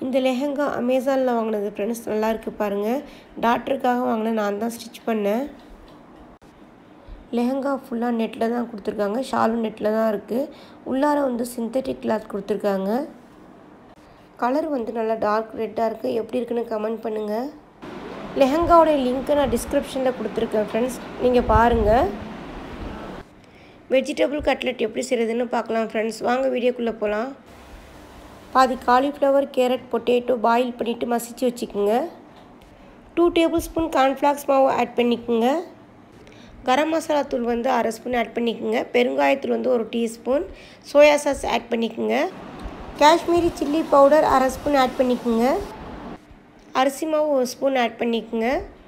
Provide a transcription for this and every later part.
இந்த லெஹெங்கா அமேசானில் வாங்கினது ஃப்ரெண்ட்ஸ் நல்லா இருக்குது பாருங்கள் டாக்டருக்காக வாங்கினேன் நான் தான் ஸ்டிச் பண்ணேன் லெஹெங்கா ஃபுல்லாக நெட்டில் தான் கொடுத்துருக்காங்க ஷாலும் நெட்டில் தான் இருக்குது உள்ளார வந்து சிந்தட்டிக் கிளாத் கொடுத்துருக்காங்க கலர் வந்து நல்லா டார்க் ரெட்டாக இருக்குது எப்படி இருக்குன்னு கமெண்ட் பண்ணுங்கள் லெஹங்காவோடைய லிங்க்கை நான் டிஸ்கிரிப்ஷனில் கொடுத்துருக்கேன் ஃப்ரெண்ட்ஸ் நீங்கள் பாருங்கள் வெஜிடபிள் கட்லெட் எப்படி செய்கிறதுன்னு பார்க்கலாம் ஃப்ரெண்ட்ஸ் வாங்க வீடியோக்குள்ளே போகலாம் பாதி காலிஃப்ளவர் கேரட் பொட்டேட்டோ பாயில் பண்ணிவிட்டு மசிச்சு வச்சுக்கோங்க டூ டேபிள் ஸ்பூன் கார்ன்ஃப்ளாக்ஸ் மாவு ஆட் பண்ணிக்கோங்க கரம் மசாலா தூள் வந்து அரை ஸ்பூன் ஆட் பண்ணிக்கோங்க பெருங்காயத்தூள் வந்து ஒரு டீஸ்பூன் சோயா சாஸ் ஆட் பண்ணிக்கோங்க காஷ்மீரி சில்லி பவுடர் அரை ஸ்பூன் ஆட் பண்ணிக்கோங்க அரிசி மாவு ஒரு ஸ்பூன் ஆட் பண்ணிக்கோங்க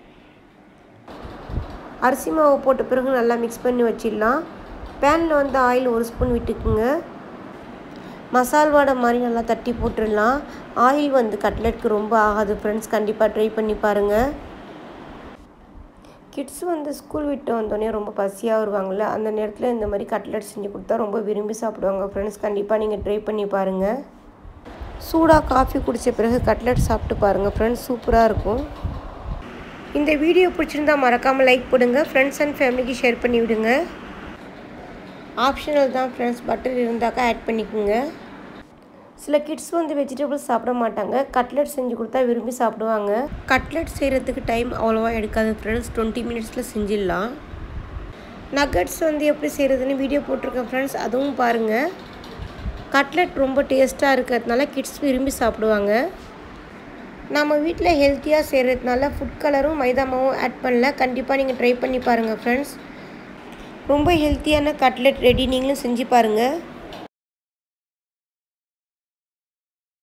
அரிசி மாவு போட்ட பிறகு நல்லா மிக்ஸ் பண்ணி வச்சிடலாம் பேனில் வந்து ஆயில் ஒரு ஸ்பூன் விட்டுக்குங்க மசால் வடை மாதிரி நல்லா தட்டி போட்டுடலாம் ஆயில் வந்து கட்லெட்க்கு ரொம்ப ஆகாது ஃப்ரெண்ட்ஸ் கண்டிப்பாக ட்ரை பண்ணி பாருங்கள் கிட்ஸ் வந்து ஸ்கூல் விட்டு வந்தோடனே ரொம்ப பசியாக வருவாங்கள்ல அந்த நேரத்தில் இந்த மாதிரி கட்லெட் செஞ்சு கொடுத்தா ரொம்ப விரும்பி சாப்பிடுவாங்க ஃப்ரெண்ட்ஸ் கண்டிப்பாக நீங்கள் ட்ரை பண்ணி பாருங்கள் சூடாக காஃபி குடித்த பிறகு கட்லெட் சாப்பிட்டு பாருங்கள் ஃப்ரெண்ட்ஸ் சூப்பராக இருக்கும் இந்த வீடியோ பிடிச்சிருந்தா மறக்காமல் லைக் போடுங்க ஃப்ரெண்ட்ஸ் அண்ட் ஃபேமிலிக்கு ஷேர் பண்ணி விடுங்க ஆப்ஷனல் தான் ஃப்ரெண்ட்ஸ் பட்டர் இருந்தாக்கா ஆட் பண்ணிக்கோங்க சில கிட்ஸ் வந்து வெஜிடபிள்ஸ் சாப்பிட மாட்டாங்க கட்லெட் செஞ்சு கொடுத்தா விரும்பி சாப்பிடுவாங்க கட்லெட் செய்கிறதுக்கு டைம் அவ்வளோவா எடுக்காது ஃப்ரெண்ட்ஸ் டுவெண்ட்டி மினிட்ஸில் செஞ்சிடலாம் நக்கட்ஸ் வந்து எப்படி செய்கிறதுன்னு வீடியோ போட்டிருக்கேன் ஃப்ரெண்ட்ஸ் அதுவும் பாருங்கள் கட்லெட் ரொம்ப டேஸ்ட்டாக இருக்கிறதுனால கிட்ஸ் விரும்பி சாப்பிடுவாங்க நம்ம வீட்டில் ஹெல்த்தியாக செய்கிறதுனால ஃபுட் கலரும் மைதா மாவும் ஆட் பண்ணல கண்டிப்பாக நீங்கள் ட்ரை பண்ணி பாருங்கள் ஃப்ரெண்ட்ஸ் ரொம்ப ஹெல்த்தியான கட்லெட் ரெடி நீங்களும் செஞ்சு பாருங்கள்